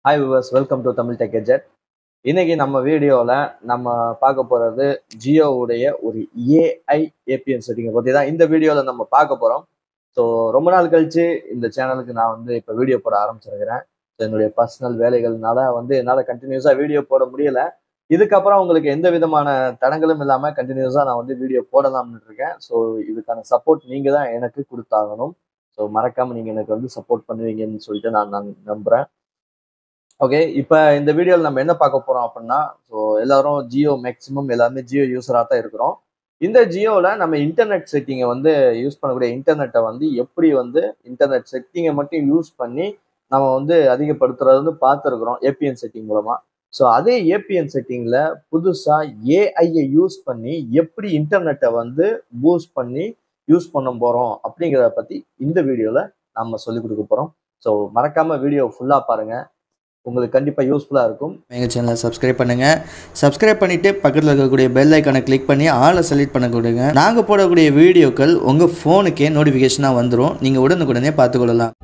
hi viewers welcome to Tamil tech gadget இன்னைக்கு நம்ம வீடியோவில் நம்ம பார்க்க போகிறது ஜியோவுடைய ஒரு ஏஐ ஏபிஎன் செட்டிங்கை பற்றி தான் இந்த வீடியோவில் நம்ம பார்க்க போகிறோம் ஸோ ரொம்ப நாள் கழிச்சு இந்த சேனலுக்கு நான் வந்து இப்போ வீடியோ போட ஆரம்பிச்சிருக்கிறேன் ஸோ என்னுடைய பர்சனல் வேலைகள்னால வந்து என்னால் கண்டினியூஸாக வீடியோ போட முடியல இதுக்கப்புறம் உங்களுக்கு எந்த விதமான தடங்களும் இல்லாமல் கண்டினியூஸாக நான் வந்து வீடியோ போடலாம்னு இருக்கேன் ஸோ இதுக்கான சப்போர்ட் நீங்கள் தான் எனக்கு கொடுத்தாகணும் ஸோ மறக்காமல் நீங்கள் எனக்கு வந்து சப்போர்ட் பண்ணுவீங்கன்னு சொல்லிட்டு நான் நான் நம்புகிறேன் ஓகே இப்போ இந்த வீடியோவில் நம்ம என்ன பார்க்க போகிறோம் அப்படின்னா ஸோ எல்லாரும் ஜியோ மேக்ஸிமம் எல்லாருமே ஜியோ யூஸராக தான் இருக்கிறோம் இந்த ஜியோவில் நம்ம இன்டர்நெட் செட்டிங்கை வந்து யூஸ் பண்ணக்கூடிய இன்டர்நெட்டை வந்து எப்படி வந்து இன்டர்நெட் செட்டிங்கை மட்டும் யூஸ் பண்ணி நம்ம வந்து அதிகப்படுத்துறது வந்து பார்த்துருக்குறோம் ஏபிஎன் செட்டிங் மூலமாக ஸோ அதே ஏபிஎன் செட்டிங்கில் புதுசாக ஏஐயை யூஸ் பண்ணி எப்படி இன்டர்நெட்டை வந்து பூஸ்ட் பண்ணி யூஸ் பண்ண போகிறோம் அப்படிங்கிறத பற்றி இந்த வீடியோவில் நம்ம சொல்லிக் கொடுக்க போகிறோம் ஸோ மறக்காமல் வீடியோ ஃபுல்லாக பாருங்கள் உங்களுக்கு கண்டிப்பாக யூஸ்ஃபுல்லாக இருக்கும் எங்கள் சேனலை சப்ஸ்கிரைப் பண்ணுங்கள் சப்ஸ்கிரைப் பண்ணிவிட்டு பக்கத்தில் இருக்கக்கூடிய பெல் ஐக்கானை கிளிக் பண்ணி ஆளை செலக்ட் பண்ண கொடுங்க நாங்கள் போடக்கூடிய வீடியோக்கள் உங்கள் ஃபோனுக்கே நோட்டிஃபிகேஷனாக வந்துடும் நீங்கள் உடனுக்குடனே பார்த்துக்கொள்ளலாம்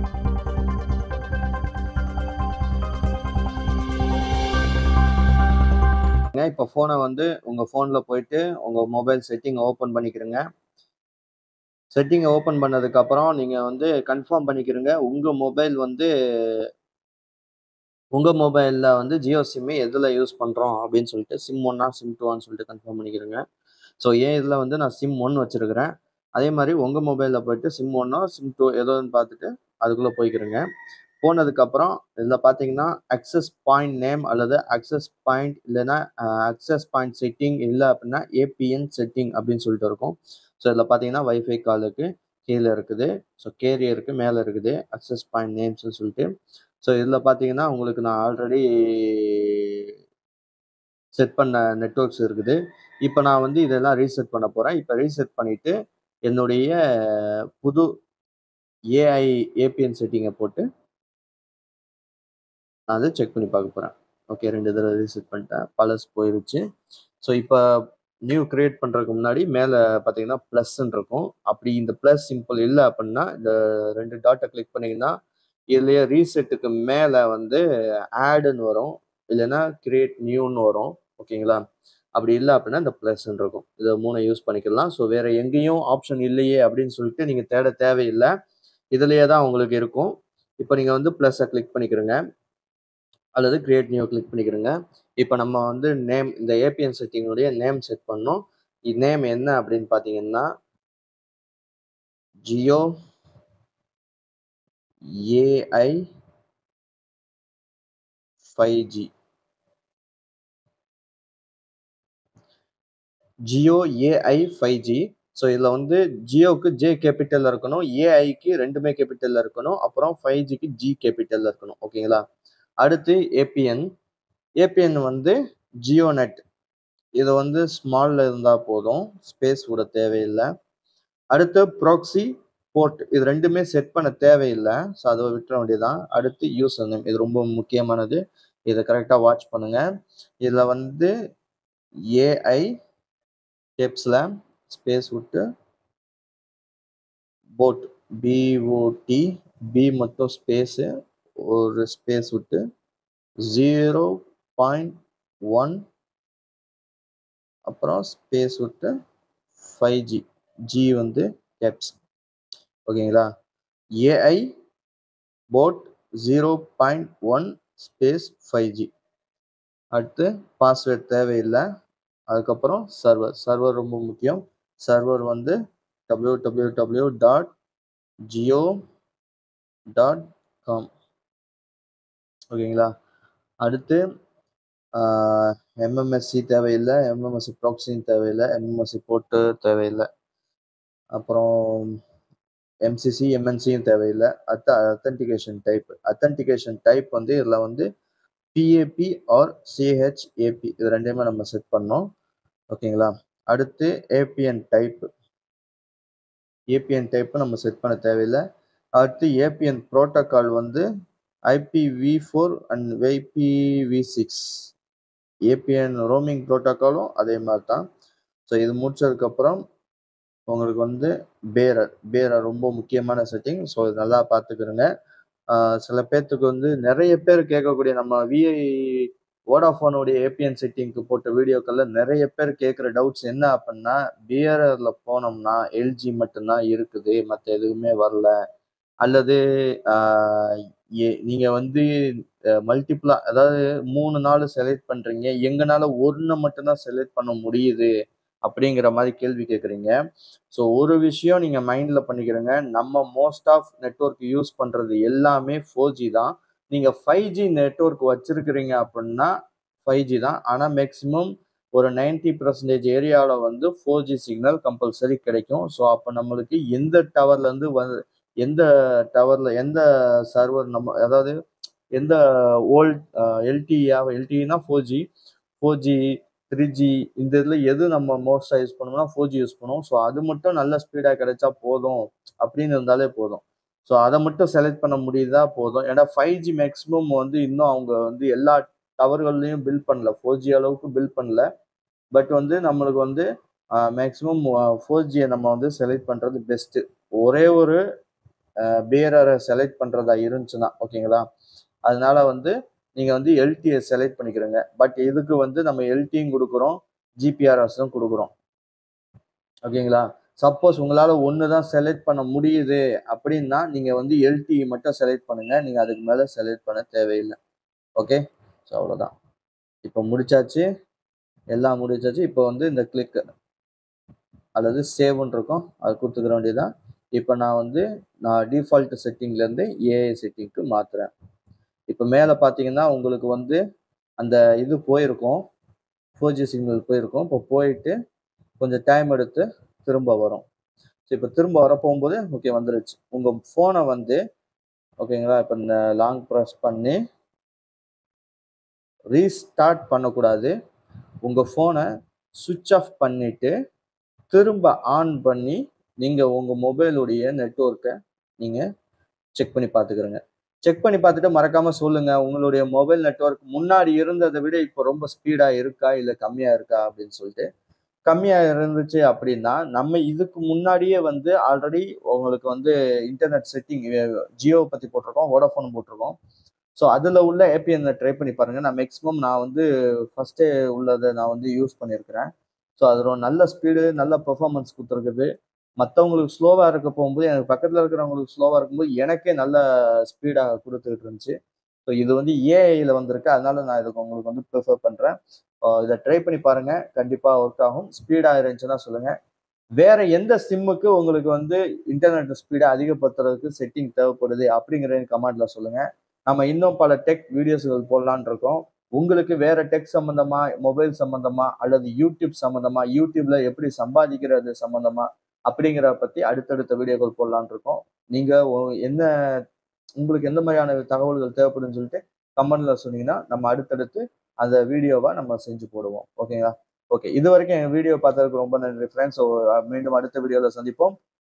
இப்போ ஃபோனை வந்து உங்கள் ஃபோனில் போயிட்டு உங்கள் மொபைல் செட்டிங் ஓப்பன் பண்ணிக்கிறங்க செட்டிங்கை ஓப்பன் பண்ணதுக்கப்புறம் நீங்கள் வந்து கன்ஃபார்ம் பண்ணிக்கிறங்க உங்கள் மொபைல் வந்து உங்கள் மொபைலில் வந்து ஜியோ சிம்மு எதில் யூஸ் பண்ணுறோம் அப்படின்னு சொல்லிட்டு சிம் ஒன்னா சிம் டூவான்னு சொல்லிட்டு கன்ஃபார்ம் பண்ணிக்கிறேங்க ஸோ ஏன் இதில் வந்து நான் சிம் ஒன் வச்சுருக்கிறேன் அதே மாதிரி உங்கள் மொபைலில் போயிட்டு சிம் ஒன்னோ சிம் டூ ஏதோன்னு பார்த்துட்டு அதுக்குள்ளே போய்க்கிறேங்க போனதுக்கப்புறம் இதில் பார்த்தீங்கன்னா அக்சஸ் பாயிண்ட் நேம் அல்லது அக்சஸ் பாயிண்ட் இல்லைன்னா அக்சஸ் பாயிண்ட் செட்டிங் இல்லை அப்படின்னா ஏபிஎன் செட்டிங் அப்படின்னு சொல்லிட்டு இருக்கும் ஸோ இதில் பார்த்தீங்கன்னா வைஃபை காலுக்கு கீழே இருக்குது ஸோ கேரியருக்கு மேலே இருக்குது அக்சஸ் பாயிண்ட் நேம்ஸ்னு சொல்லிட்டு ஸோ இதில் பார்த்தீங்கன்னா உங்களுக்கு நான் ஆல்ரெடி செட் பண்ண நெட்ஒர்க்ஸ் இருக்குது இப்போ நான் வந்து இதெல்லாம் ரீசெட் பண்ண போகிறேன் இப்போ ரீசெட் பண்ணிவிட்டு என்னுடைய புது ஏஐ ஏபிஎன் செட்டிங்கை போட்டு நான் அதை செக் பண்ணி பார்க்க போகிறேன் ஓகே ரெண்டு தடவை ரீசெட் பண்ணிட்டேன் பழஸ் போயிருச்சு ஸோ இப்போ நியூ க்ரியேட் பண்ணுறதுக்கு முன்னாடி மேலே பார்த்தீங்கன்னா ப்ளஸ்ன்னு இருக்கும் அப்படி இந்த ப்ளஸ் சிம்பிள் இல்லை அப்படின்னா இந்த ரெண்டு டாட்டை கிளிக் பண்ணிங்கன்னா இதுலேயே ரீசெட்டுக்கு மேலே வந்து ஆடுன்னு வரும் இல்லைன்னா கிரியேட் நியூன்னு வரும் ஓகேங்களா அப்படி இல்லை அப்படின்னா இந்த ப்ளஸ்ன்னு இருக்கும் இதை மூணை யூஸ் பண்ணிக்கலாம் ஸோ வேறு எங்கேயும் ஆப்ஷன் இல்லையே அப்படின்னு சொல்லிட்டு நீங்கள் தேட தேவையில்லை இதுலேயே தான் உங்களுக்கு இருக்கும் இப்போ நீங்கள் வந்து ப்ளஸ்ஸை கிளிக் பண்ணிக்கிறங்க அல்லது கிரியேட் நியூ கிளிக் பண்ணிக்கிறங்க இப்போ நம்ம வந்து நேம் இந்த ஏபிஎன் செட்டிங்களுடைய நேம் செட் பண்ணோம் நேம் என்ன அப்படின்னு பார்த்தீங்கன்னா Jio AI five G Jio AI five G so இதில் வந்து ஜியோவுக்கு ஜே கேபிட்டலில் இருக்கணும் ஏஐக்கு ரெண்டுமே கேபிட்டலில் இருக்கணும் அப்புறம் ஃபைவ் ஜிக்கு ஜி கேபிட்டலில் இருக்கணும் ஓகேங்களா அடுத்து ஏபிஎன் ஏபிஎன் வந்து ஜியோ நெட் இது வந்து ஸ்மாலில் இருந்தால் போதும் ஸ்பேஸ் விட தேவையில்லை அடுத்து ப்ராக்ஸி போர்ட் இது ரெண்டுமே செட் பண்ண தேவையில்லை ஸோ அதை விட்டுற வேண்டியதான் அடுத்து யூசர் நேம் இது ரொம்ப முக்கியமானது இதை கரெக்டாக வாட்ச் பண்ணுங்கள் இதில் வந்து ஏஐ டெப்ஸில் ஸ்பேஸ் விட்டு போட் பிஓடி பி மட்டும் ஸ்பேஸு ஒரு ஸ்பேஸ் விட்டு ஜீரோ பாயிண்ட் ஒன் அப்புறம் ஸ்பேஸ் விட்டு ஃபைவ் ஜி ஜி வந்து டெப்ஸ் ஓகேங்களா AI bot zero point one space five G அடுத்து பாஸ்வேர்ட் தேவையில்லை அதுக்கப்புறம் சர்வர் சர்வர் ரொம்ப முக்கியம் சர்வர் வந்து W W W dot Jio dot com ஓகேங்களா அடுத்து எம்எம்எஸ்சி தேவையில்லை எம்எம்எஸ்சி ப்ராக்ஸின் தேவையில்லை எம்எம்எஸ்சி போட்டு தேவையில்லை அப்புறம் எம்சிசி எம்என்சியும் தேவையில்லை அடுத்து அத்தன்டிகேஷன் டைப் அத்தன்டிகேஷன் டைப் வந்து இதில் வந்து பிஏபி ஆர் சிஹெச்ஏபி இது ரெண்டையுமே நம்ம செட் பண்ணோம் ஓகேங்களா அடுத்து ஏபிஎன் டைப் ஏபிஎன் டைப்பு நம்ம செட் பண்ண தேவையில்லை அடுத்து ஏபிஎன் ப்ரோட்டோக்கால் வந்து IPv four and IPv six APN roaming ப்ரோட்டோக்காலும் அதே மாதிரி தான் ஸோ இது முடிச்சதுக்கப்புறம் உங்களுக்கு வந்து பேரர் பேரர் ரொம்ப முக்கியமான செட்டிங் ஸோ இது நல்லா பார்த்துக்கிறங்க ஆஹ் சில பேர்த்துக்கு வந்து நிறைய பேர் கேட்கக்கூடிய நம்ம விஐ வோடாஃபோனுடைய ஏபிஎன் செட்டிங்க்கு போட்ட வீடியோக்கள்ல நிறைய பேர் கேட்குற டவுட்ஸ் என்ன அப்படின்னா பிஆர்ஆர்ல போனோம்னா எல்ஜி மட்டும்தான் இருக்குது மற்ற எதுவுமே வரல அல்லது ஆஹ் எ- நீங்க வந்து மல்டிப்ளா அதாவது மூணு நாள் செலக்ட் பண்றீங்க எங்கனால ஒன்று மட்டும்தான் செலக்ட் பண்ண முடியுது அப்படிங்கிற மாதிரி கேள்வி கேட்குறீங்க ஸோ ஒரு விஷயம் நீங்க மைண்ட்ல பண்ணிக்கிறங்க நம்ம மோஸ்ட் ஆஃப் நெட்வொர்க் யூஸ் பண்றது எல்லாமே ஃபோர் ஜி தான் நீங்க ஃபைவ் ஜி நெட்வொர்க் வச்சிருக்கிறீங்க அப்படின்னா ஃபைவ் ஜி தான் ஆனால் மேக்ஸிமம் ஒரு 90% பர்சன்டேஜ் ஏரியாவில் வந்து ஃபோர் ஜி சிக்னல் கம்பல்சரி கிடைக்கும் ஸோ அப்போ நம்மளுக்கு எந்த டவர்லேருந்து வந்து எந்த டவரில் எந்த சர்வர் நம்ம அதாவது எந்த ஓல்ட் எல்டியா எல்டினா four G four G three G இந்த இதில் எது நம்ம மோஸ்ட்டாக யூஸ் பண்ணோம்னா ஃபோர் ஜி யூஸ் பண்ணுவோம் ஸோ அது மட்டும் நல்ல ஸ்பீடாக கிடைச்சா போதும் அப்படின்னு இருந்தாலே போதும் ஸோ அதை மட்டும் செலக்ட் பண்ண முடியுதா போதும் ஏன்னா ஃபைவ் ஜி மேக்ஸிமம் வந்து இன்னும் அவங்க வந்து எல்லா டவர்கள்லையும் பில்ட் பண்ணல ஃபோர் ஜி அளவுக்கு பில்ட் பண்ணல பட் வந்து நம்மளுக்கு வந்து மேக்ஸிமம் ஃபோர் ஜியை நம்ம வந்து செலக்ட் பண்ணுறது பெஸ்ட்டு ஒரே ஒரு பேரரை செலக்ட் பண்ணுறதா இருந்துச்சுன்னா ஓகேங்களா அதனால வந்து நீங்கள் வந்து எல்டியை செலக்ட் பண்ணிக்கிறோங்க பட் இதுக்கு வந்து நம்ம எல்டியும் கொடுக்குறோம் ஜிபிஆர்எஸும் கொடுக்குறோம் ஓகேங்களா சப்போஸ் உங்களால் ஒன்று தான் செலக்ட் பண்ண முடியுது அப்படின்னா நீங்கள் வந்து எல்டி மட்டும் செலக்ட் பண்ணுங்கள் நீங்கள் அதுக்கு மேலே செலக்ட் பண்ண தேவையில்லை ஓகே ஸோ அவ்வளோதான் இப்போ முடிச்சாச்சு எல்லாம் முடிச்சாச்சு இப்போ வந்து இந்த கிளிக் அல்லது சேவ்னு இருக்கும் அது கொடுத்துக்கிற வேண்டியதுதான் இப்போ நான் வந்து நான் டிஃபால்ட் செட்டிங்லேருந்து ஏஐ செட்டிங்க்கு மாற்றுறேன் இப்போ மேலே பார்த்தீங்கன்னா உங்களுக்கு வந்து அந்த இது போயிருக்கும் ஃபோர் ஜி சிக்னல் போயிருக்கும் இப்போ போயிட்டு கொஞ்சம் டைம் எடுத்து திரும்ப வரும் ஸோ இப்போ திரும்ப வர போகும்போது ஓகே வந்துருச்சு உங்கள் ஃபோனை வந்து ஓகேங்களா இப்போ இந்த லாங் ப்ரெஸ் பண்ணி ரீஸ்டார்ட் பண்ணக்கூடாது உங்கள் ஃபோனை சுவிட்ச் ஆஃப் பண்ணிவிட்டு திரும்ப ஆன் பண்ணி நீங்கள் உங்கள் மொபைலுடைய நெட்ஒர்க்கை நீங்கள் செக் பண்ணி பார்த்துக்கிறங்க செக் பண்ணி பார்த்துட்டு மறக்காமல் சொல்லுங்கள் உங்களுடைய மொபைல் நெட்ஒர்க் முன்னாடி இருந்ததை விட இப்போ ரொம்ப ஸ்பீடாக இருக்கா இல்லை கம்மியாக இருக்கா அப்படின்னு சொல்லிட்டு கம்மியாக இருந்துச்சு அப்படின்னா நம்ம இதுக்கு முன்னாடியே வந்து ஆல்ரெடி உங்களுக்கு வந்து இன்டர்நெட் செட்டிங் ஜியோவை பற்றி போட்டிருக்கோம் வோடாஃபோன் போட்டிருக்கோம் ஸோ அதில் உள்ள ஏபிஎன் ட்ரை பண்ணி பாருங்கள் நான் மேக்ஸிமம் நான் வந்து ஃபஸ்ட்டே உள்ளதை நான் வந்து யூஸ் பண்ணியிருக்கிறேன் ஸோ அது ஒரு நல்ல ஸ்பீடு நல்ல பெர்ஃபார்மன்ஸ் கொடுத்துருக்குது மற்றவங்களுக்கு ஸ்லோவாக இருக்க போகும்போது எனக்கு பக்கத்தில் இருக்கிறவங்களுக்கு ஸ்லோவாக இருக்கும்போது எனக்கே நல்ல ஸ்பீடாக கொடுத்துக்கிட்டு இருந்துச்சு ஸோ இது வந்து ஏஐயில் வந்திருக்கு அதனால நான் இதுக்கு உங்களுக்கு வந்து ப்ரிஃபர் பண்ணுறேன் இதை ட்ரை பண்ணி பாருங்கள் கண்டிப்பாக ஒர்க் ஆகும் ஸ்பீடாக இருந்துச்சுன்னா சொல்லுங்கள் வேற எந்த சிம்முக்கு உங்களுக்கு வந்து இன்டர்நெட் ஸ்பீடை அதிகப்படுத்துறதுக்கு செட்டிங் தேவைப்படுது அப்படிங்கிற கமெண்ட்ல சொல்லுங்க நம்ம இன்னும் பல டெக் வீடியோஸ்கள் போடலான் இருக்கோம் உங்களுக்கு வேற டெக் சம்பந்தமா மொபைல் சம்பந்தமா அல்லது யூடியூப் சம்பந்தமா யூடியூப்ல எப்படி சம்பாதிக்கிறது சம்பந்தமா அப்படிங்கிற பத்தி அடுத்தடுத்த வீடியோக்கள் போடலான் இருக்கோம் நீங்க ஒ- என்ன உங்களுக்கு எந்த மாதிரியான தகவல்கள் தேவைப்படுன்னு சொல்லிட்டு கமெண்ட்ல சொன்னீங்கன்னா நம்ம அடுத்தடுத்து அந்த வீடியோவை நம்ம செஞ்சு போடுவோம் ஓகேங்களா ஓகே இது வரைக்கும் என் வீடியோ பார்த்ததுக்கு ரொம்ப நன்றி ஃப்ரெண்ட்ஸ் மீண்டும் அடுத்த வீடியோவில் சந்திப்போம்